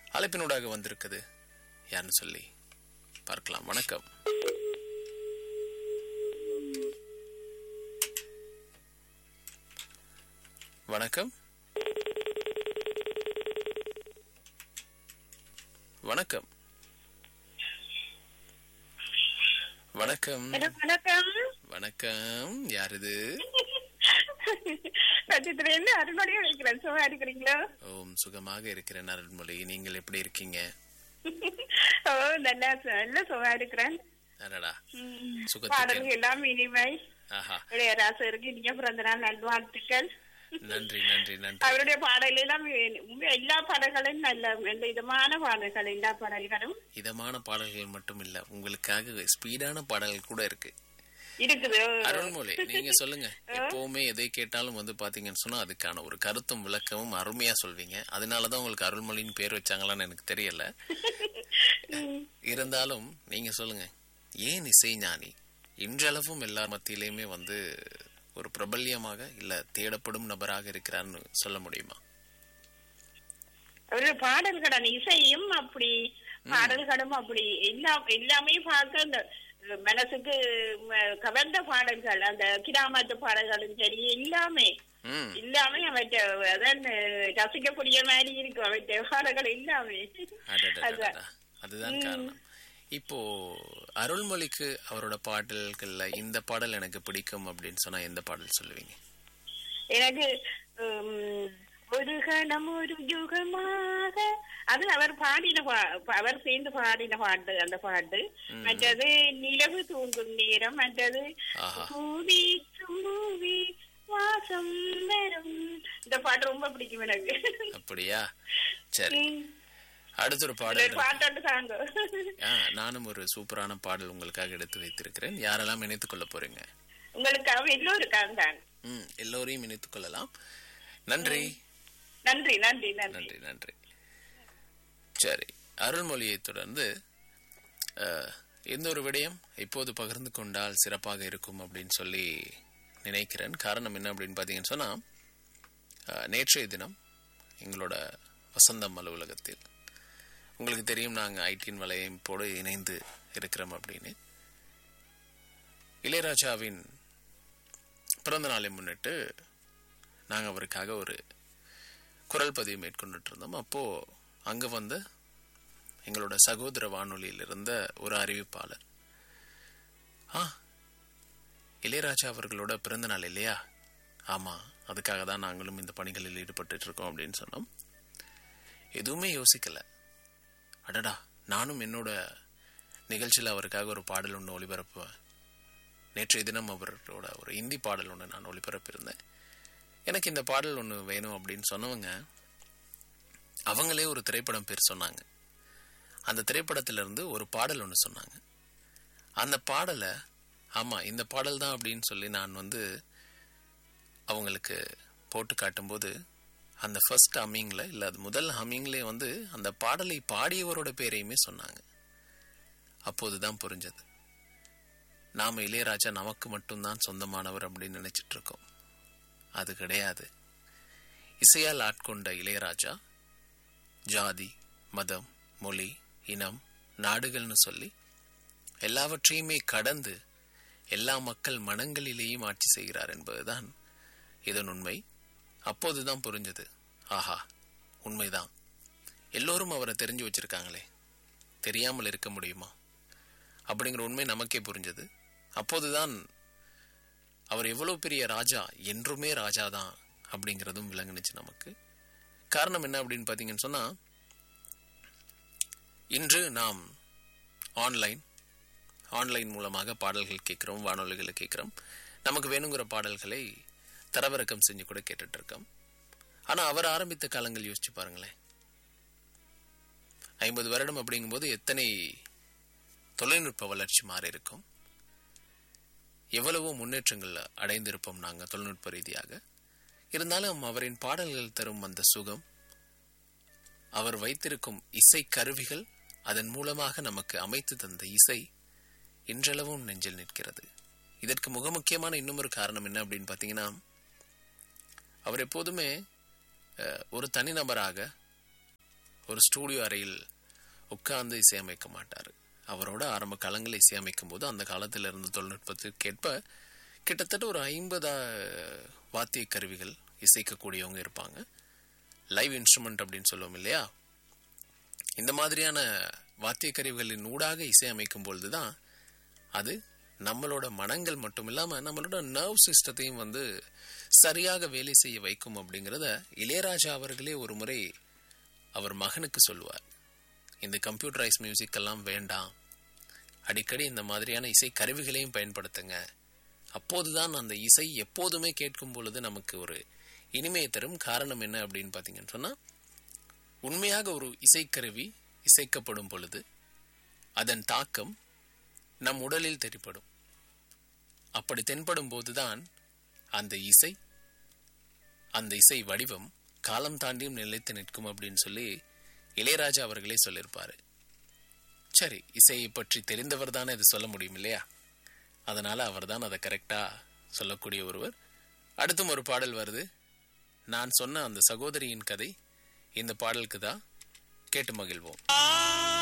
அழைப்பினூடாக வந்திருக்குது யாருன்னு சொல்லி பார்க்கலாம் வணக்கம் வணக்கம் வணக்கம் வணக்கம் ஹலோ வணக்கம் வணக்கம் யார் இது சச்சித்திரேன்னு அருணோடையும் இருக்கிறேன் சும்மா இருக்கிறீங்களோ ஓம் சுகமாக இருக்கிறேன் அருள்மொழி நீங்கள் எப்படி இருக்கீங்க ஓ நல்லா நல்ல சும்மா இருக்கிறேன் அடடா ம், சுகத்துக்கு பாடல்கள் எல்லாம் இனிமை ஆஹா இளையராசருக்கு இனிய பிறந்த நாள் நல்வாழ்த்துக்கள் நன்றி நன்றி நன்றி அவருடைய பாடல் எல்லாம் உண்மை எல்லா பாடல்களும் நல்ல நல்ல இதமான பாடல்கள் எல்லா பாடல்களும் இதமான பாடல்கள் மட்டும் இல்ல உங்களுக்காக ஸ்பீடான பாடல்கள் கூட இருக்கு இருக்குது அருள்மொழி நீங்க சொல்லுங்க எப்பவுமே எதை கேட்டாலும் வந்து பாத்தீங்கன்னு சொன்னா அதுக்கான ஒரு கருத்தும் விளக்கமும் அருமையா சொல்வீங்க அதனாலதான் உங்களுக்கு அருள்மொழின்னு பேர் வச்சாங்களான்னு எனக்கு தெரியல இருந்தாலும் நீங்க சொல்லுங்க ஏன் இசை ஞானி இன்றளவும் எல்லார் மத்தியிலையுமே வந்து ஒரு பிரபல்யமாக இல்ல தேடப்படும் நபராக இருக்கிறார்னு சொல்ல முடியுமா அவருடைய பாடல்கள் இசையும் அப்படி பாடல்களும் அப்படி எல்லாம் எல்லாமே பார்க்க இந்த மனசுக்கு ம- கவர்ந்த பாடல்கள் அந்த கிராமத்து பாடல்களும் சரி எல்லாமே ம் எல்லாமே அவற்றை அதான் ரசிக்கக்கூடிய மாதிரி இருக்கும் அவற்றை பாடல்கள் எல்லாமே அடடடடடா. அதுதான் காரணம் இப்போ அருள்மொழிக்கு அவரோட பாடல்கள்ல இந்த பாடல் எனக்கு பிடிக்கும் அப்படின்னு சொன்னா எந்த பாடல் சொல்லுவீங்க எனக்கு உம், ஒரு கணம் ஒரு யுகமாக அது அவர் பாடின பா- அவர் சேர்ந்து பாடின பாட்டு அந்த பாட்டு மற்றது நிலவு தூங்கும் நேரம் மற்றது ஆஹா. பூவி பூவி வாசம் வரும் இந்த பாட்டு ரொம்ப பிடிக்கும் எனக்கு அப்படியா சரி உம், அடுத்த ஒரு இந்த பாடல் ஒரு பாட்டோட சாங்க ஆ, நானும் ஒரு சூப்பரான பாடல் உங்களுக்காக எடுத்து வைத்திருக்கிறேன் யாரெல்லாம் இணைத்துக் கொள்ள போறீங்க உங்களுக்காக எல்லோருக்காக தான் ம் எல்லோரையும் இணைத்துக் கொள்ளலாம் நன்றி நன்றி நன்றி நன்றி நன்றி நன்றி சரி அருள்மொழியை தொடர்ந்து அஹ், இந்த ஒரு விடயம் இப்போது பகிர்ந்து கொண்டால் சிறப்பாக இருக்கும் அப்படின்னு சொல்லி நினைக்கிறேன் காரணம் என்ன அப்படின்னு பார்த்தீங்கன்னு சொன்னா அஹ், நேற்றைய தினம் எங்களோட வசந்தம் அலுவலகத்தில் உங்களுக்கு தெரியும் நாங்கள் ஐடியின் வலையமைப்போடு இணைந்து இருக்கிறோம் அப்படின்னு இளையராஜாவின் பிறந்த நாளை முன்னிட்டு நாங்கள் அவருக்காக ஒரு குரல் பதிவு மேற்கொண்டுட்டு இருந்தோம் அப்போ அங்க வந்து எங்களோட சகோதர வானொலியில் இருந்த ஒரு அறிவிப்பாளர் ஆ இளையராஜா அவர்களோட பிறந்த நாள் இல்லையா ஆமா அதுக்காக தான் நாங்களும் இந்த பணிகளில் ஈடுபட்டு இருக்கோம் அப்படின்னு சொன்னோம் எதுவுமே யோசிக்கல அடடா நானும் என்னோட நிகழ்ச்சியில் அவருக்காக ஒரு பாடல் ஒன்று ஒளிபரப்புவேன் நேற்றைய தினம் அவரோட ஒரு இந்தி பாடல் ஒன்று நான் ஒளிபரப்பியிருந்தேன் எனக்கு இந்த பாடல் ஒன்று வேணும் அப்படின்னு சொன்னவங்க அவங்களே ஒரு திரைப்படம் பேர் சொன்னாங்க அந்த திரைப்படத்துல இருந்து ஒரு பாடல் ஒன்று சொன்னாங்க அந்த பாடலை ஆமாம் இந்த பாடல் தான் அப்படின்னு சொல்லி நான் வந்து அவங்களுக்கு போட்டு காட்டும்போது அந்த ஃபர்ஸ்ட் ஹம்மிங்கில் இல்லை அது முதல் ஹம்மிங்லேயே வந்து அந்த பாடலை பாடியவரோட பேரையுமே சொன்னாங்க அப்போது தான் புரிஞ்சது நாம் இளையராஜா நமக்கு மட்டும்தான் சொந்தமானவர் அப்படின்னு நினைச்சிட்டு இருக்கோம் அது கிடையாது இசையால் ஆட்கொண்ட இளையராஜா ஜாதி மதம் மொழி இனம் நாடுகள்னு சொல்லி எல்லாவற்றையுமே கடந்து எல்லா மக்கள் மனங்களிலேயும் ஆட்சி செய்கிறார் என்பதுதான் இதன் உண்மை அப்போதுதான் புரிஞ்சது ஆஹா உண்மைதான் எல்லோரும் அவரை தெரிஞ்சு வச்சிருக்காங்களே தெரியாமல் இருக்க முடியுமா அப்படிங்கிற உண்மை நமக்கே புரிஞ்சது அப்போதுதான் அவர் எவ்வளவு பெரிய ராஜா என்றுமே ராஜா தான் அப்படிங்கிறதும் விளங்குனுச்சு நமக்கு காரணம் என்ன அப்படின்னு பார்த்தீங்கன்னு சொன்னா இன்று நாம் ஆன்லைன் ஆன்லைன் மூலமாக பாடல்கள் கேட்குறோம் வானொலிகளை கேட்குறோம் நமக்கு வேணுங்கிற பாடல்களை தரவிறக்கம் செஞ்சு கூட கேட்டுட்டு இருக்கோம் ஆனா அவர் ஆரம்பித்த காலங்கள் யோசிச்சு பாருங்களேன் ஐம்பது வருடம் அப்படிங்கும்போது எத்தனை தொழில்நுட்ப வளர்ச்சி மாறி இருக்கும் எவ்வளவோ முன்னேற்றங்கள் அடைந்திருப்போம் நாங்க தொழில்நுட்ப ரீதியாக இருந்தாலும் அவரின் பாடல்கள் தரும் அந்த சுகம் அவர் வைத்திருக்கும் இசை கருவிகள் அதன் மூலமாக நமக்கு அமைத்து தந்த இசை இன்றளவும் நெஞ்சில் நிற்கிறது இதற்கு மிக முக்கியமான இன்னும் ஒரு காரணம் என்ன அப்படின்னு பார்த்தீங்கன்னா அவர் எப்போதுமே அஹ், ஒரு தனிநபராக ஒரு ஸ்டூடியோ அறையில் உட்கார்ந்து இசையமைக்க மாட்டார் அவரோட ஆரம்ப காலங்களில் இசையமைக்கும் போது அந்த காலத்தில் இருந்த தொழில்நுட்பத்திற்கேற்ப கிட்டத்தட்ட ஒரு ஐம்பது வாத்திய கருவிகள் இசைக்கக்கூடியவங்க இருப்பாங்க லைவ் இன்ஸ்ட்ருமெண்ட் அப்படின்னு சொல்லுவோம் இல்லையா இந்த மாதிரியான வாத்திய கருவிகளின் ஊடாக இசையமைக்கும் பொழுதுதான் அது நம்மளோட மனங்கள் மட்டும் இல்லாம நம்மளோட நர்வ் சிஸ்டத்தையும் வந்து சரியாக வேலை செய்ய வைக்கும் அப்படிங்கிறத இளையராஜா அவர்களே ஒரு முறை அவர் மகனுக்கு சொல்லுவார் இந்த கம்ப்யூட்டரைஸ் மியூசிக் எல்லாம் வேண்டாம் அடிக்கடி இந்த மாதிரியான இசை கருவிகளையும் பயன்படுத்துங்க அப்போதுதான் அந்த இசை எப்போதுமே கேட்கும் பொழுது நமக்கு ஒரு இனிமையை தரும் காரணம் என்ன அப்படின்னு பார்த்தீங்கன்னு சொன்னா உண்மையாக ஒரு இசைக்கருவி இசைக்கப்படும் பொழுது அதன் தாக்கம் நம் உடலில் தென்படும் அப்படி தென்படும் போதுதான் அந்த இசை அந்த இசை வடிவம் காலம் தாண்டியும் நிலைத்து நிற்கும் அப்படின்னு சொல்லி இளையராஜா அவர்களே சொல்லியிருப்பாரு சரி இசையை பற்றி தெரிந்தவர் தானே இது சொல்ல முடியும் இல்லையா அதனால அவர் தான் அதை கரெக்டா சொல்லக்கூடிய ஒருவர் அடுத்தும் ஒரு பாடல் வருது நான் சொன்ன அந்த சகோதரியின் கதை இந்த பாடலுக்கு தான் கேட்டு மகிழ்வோம்